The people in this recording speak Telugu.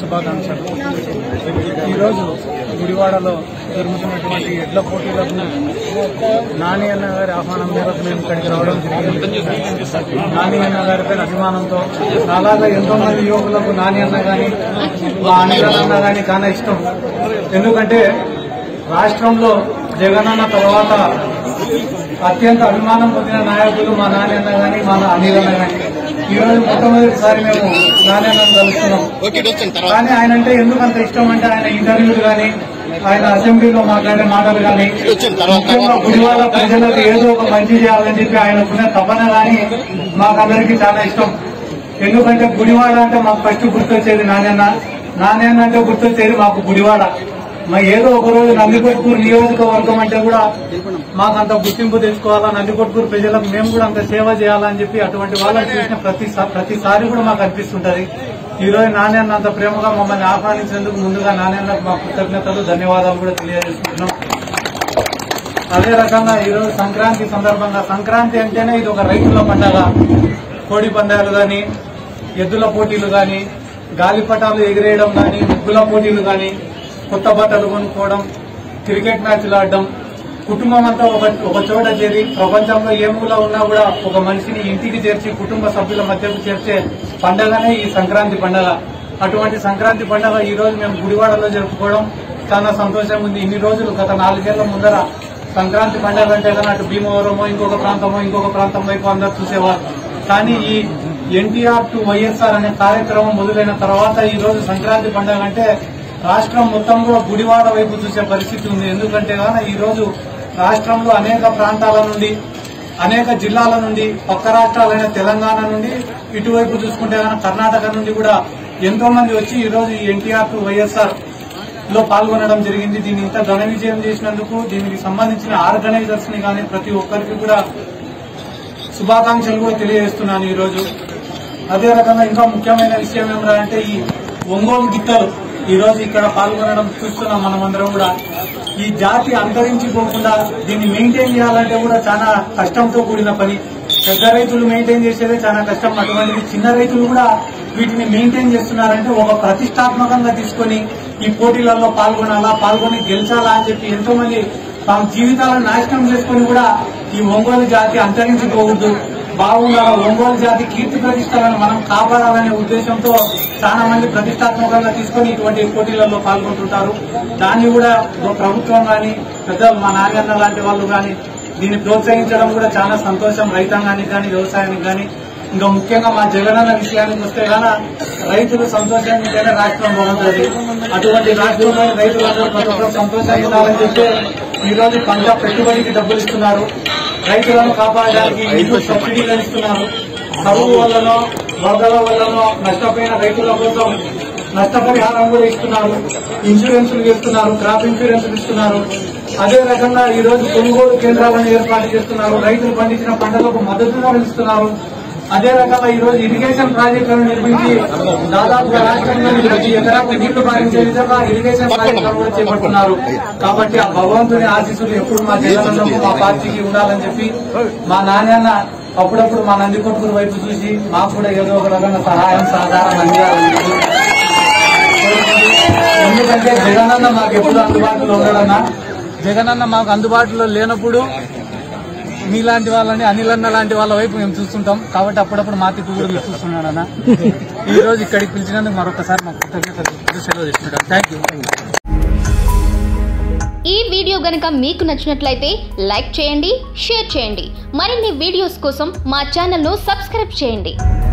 శుభాకాంక్షలు ఈరోజు గుడివాడలో జరుగుతున్నటువంటి ఎడ్ల పోటీలకు నాని అన్న గారి ఆహ్వానం మేరకు మేము ఇక్కడికి రావడం జరిగింది నాని అన్న గారిపై అభిమానంతో అలాగా ఎంతో మంది యువకులకు నాని అన్న గాని మా అనిల్ అన్న గాని చాలా ఇష్టం ఎందుకంటే రాష్ట్రంలో జగనన్న తర్వాత అత్యంత అభిమానం పొందిన నాయకులు మా నాని అన్న గాని మా అనిల్ అన్న గాని ఈ రోజు మొట్టమొదటిసారి మేము నాని అన్నను కలుస్తున్నాం కానీ ఆయన అంటే ఎందుకు అంత ఇష్టం అంటే ఆయన ఇంటర్వ్యూలు కానీ ఆయన అసెంబ్లీలో మాట్లాడే మాటలు కానీ ముఖ్యంగా గుడివాడ ప్రజలకు ఏదో ఒక మంచి చేయాలని చెప్పి ఆయనకున్న తపన కానీ మాకందరికీ చాలా ఇష్టం ఎందుకంటే గుడివాడ అంటే మాకు ఫస్ట్ గుర్తొచ్చేది నాణ్యన్న నాణ్యన్న అంటే గుర్తొచ్చేది మాకు గుడివాడ మా ఏదో ఒక రోజు నందికొట్కూరు నియోజకవర్గం అంటే కూడా మాకు అంత గుర్తింపు తెచ్చుకోవాలా నందికొట్కూరు ప్రజలకు మేము కూడా అంత సేవ చేయాలని చెప్పి అటువంటి వాళ్ళని చూసిన ప్రతి ప్రతిసారి కూడా మాకు అనిపిస్తుంటది ఈ రోజు నాణ్యన్న అంత ప్రేమగా మమ్మల్ని ఆహ్వానించినందుకు ముందుగా నాణ్యన్నకు మా కృతజ్ఞతలు ధన్యవాదాలు కూడా తెలియజేస్తున్నాం అదే రకంగా ఈ రోజు సంక్రాంతి సందర్భంగా సంక్రాంతి అంటేనే ఇది ఒక రైతుల పండగ కోడి పందాలు గాని ఎద్దుల పోటీలు గాని గాలిపటాలు ఎగిరేయడం గాని ముగ్గుల పోటీలు గాని కొత్త బట్టలు కొనుక్కోవడం క్రికెట్ మ్యాచ్లు ఆడడం కుటుంబం అంతా ఒక ఒక చోట చేరి ప్రపంచంలో ఏ మూల ఉన్నా కూడా ఒక మనిషిని ఇంటికి చేర్చి కుటుంబ సభ్యుల మధ్యకు చేర్చే పండగనే ఈ సంక్రాంతి పండగ అటువంటి సంక్రాంతి పండగ ఈ రోజు మేము గుడివాడలో జరుపుకోవడం చాలా సంతోషంగా ఉంది ఇన్ని రోజులు గత నాలుగేళ్ల ముందర సంక్రాంతి పండగ అంటే కానీ అటు భీమవరమో ఇంకొక ప్రాంతమో ఇంకొక ప్రాంతం వైపు అందరు చూసేవారు కానీ ఈ ఎన్టీఆర్ టు వైఎస్ఆర్ అనే కార్యక్రమం మొదలైన తర్వాత ఈ రోజు సంక్రాంతి పండగ అంటే రాష్ట్రం మొత్తం కూడా గుడివాడ వైపు చూసే పరిస్థితి ఉంది ఎందుకంటే గాన ఈ రోజు రాష్ట్రంలో అనేక ప్రాంతాల నుండి అనేక జిల్లాల నుండి పక్క రాష్ట్రాలైన తెలంగాణ నుండి ఇటువైపు చూసుకుంటే గాన కర్ణాటక నుండి కూడా ఎంతో మంది వచ్చి ఈ రోజు ఈ ఎన్టీఆర్ టు వైఎస్ఆర్ లో పాల్గొనడం జరిగింది దీన్ని ఇంత ఘన విజయం చేసినందుకు దీనికి సంబంధించిన ఆర్గనైజర్స్ ని కానీ ప్రతి ఒక్కరికి కూడా శుభాకాంక్షలు కూడా తెలియజేస్తున్నాను ఈ రోజు అదే రకంగా ఇంకా ముఖ్యమైన విషయం ఏమిరా అంటే ఈ ఒంగోలు గిత్తలు ఈ రోజు ఇక్కడ పాల్గొనడం చూస్తున్నాం మనమందరం కూడా ఈ జాతి అంతరించిపోకుండా దీన్ని మెయింటైన్ చేయాలంటే కూడా చాలా కష్టంతో కూడిన పని పెద్ద రైతులు మెయింటైన్ చేసేదే చాలా కష్టం అటువంటిది చిన్న రైతులు కూడా వీటిని మెయింటైన్ చేస్తున్నారంటే ఒక ప్రతిష్టాత్మకంగా తీసుకొని ఈ పోటీలలో పాల్గొనాలా పాల్గొని గెలిచాలా అని చెప్పి ఎంతో మంది తమ జీవితాలను నాశనం చేసుకుని కూడా ఈ ఒంగోలు జాతి అంతరించిపోకూడదు బాగుండాలి ఒంగోలు జాతి కీర్తి ప్రతిష్టలను మనం కాపాడాలనే ఉద్దేశంతో చాలా మంది ప్రతిష్టాత్మకంగా తీసుకొని ఇటువంటి పోటీలలో పాల్గొంటుంటారు దాన్ని కూడా ప్రభుత్వం గాని పెద్దలు మా నాన్నన్న లాంటి వాళ్ళు గాని దీన్ని ప్రోత్సహించడం కూడా చాలా సంతోషం రైతాంగానికి కానీ వ్యవసాయానికి కానీ ఇంకా ముఖ్యంగా మా జగనన్న విషయానికి వస్తే గాన రైతులు సంతోషంగా ఉంటేనే రాష్ట్రం బాగుంటుంది అటువంటి రాష్ట్రంలో రైతులందరూ ప్రతి ఒక్కరు సంతోషంగా ఉండాలని చెప్పి ఈ రోజు పంట పెట్టుబడికి డబ్బులు ఇస్తున్నారు రైతులను కాపాడడానికి ఇన్పుట్ సబ్సిడీలు ఇస్తున్నారు కరువు వల్లనో వరదల వల్లనో నష్టపోయిన రైతుల కోసం నష్టపరిహారం కూడా ఇస్తున్నారు ఇన్సూరెన్సులు ఇస్తున్నారు క్రాప్ ఇన్సూరెన్సులు ఇస్తున్నారు అదే రకంగా ఈ రోజు కొనుగోలు కేంద్రాలను ఏర్పాటు చేస్తున్నారు రైతులు పండించిన పంటలకు మద్దతు ధరలు ఇస్తున్నారు అదే రకంగా ఈ రోజు ఇరిగేషన్ ప్రాజెక్టులను నిర్మించి దాదాపుగా రాష్ట్రంలోని ప్రతి ఎకరాకు నీళ్లు పారించే విధంగా ఇరిగేషన్ ప్రాజెక్టులు కూడా చేపడుతున్నారు కాబట్టి ఆ భగవంతుని ఆశీస్సులు ఎప్పుడు మా జగనన్నకు మా పార్టీకి ఉండాలని చెప్పి మా నాన్న అప్పుడప్పుడు మా నందికొట్కూరు వైపు చూసి మాకు కూడా ఏదో ఒక రకంగా సహాయం సహకారం అందియాలని చెప్పి ఎందుకంటే జగనన్న మాకు ఎప్పుడు అందుబాటులో ఉండడన్నా జగనన్న మాకు అందుబాటులో లేనప్పుడు మీలాంటి వాళ్ళని అనిలన్న లాంటి వాళ్ళ వైపు మేము చూస్తుంటాం కాబట్టి అప్పుడప్పుడు మా తిప్పు కూడా మీరు చూస్తున్నాడన్న ఈ రోజు ఇక్కడికి పిలిచినందుకు మరొకసారి మాకు కృతజ్ఞతలు సెలవు తీసుకుంటాం థ్యాంక్ యూ ఈ వీడియో గనుక మీకు నచ్చినట్లయితే లైక్ చేయండి షేర్ చేయండి మరిన్ని వీడియోస్ కోసం మా ఛానల్ను సబ్స్క్రైబ్ చేయండి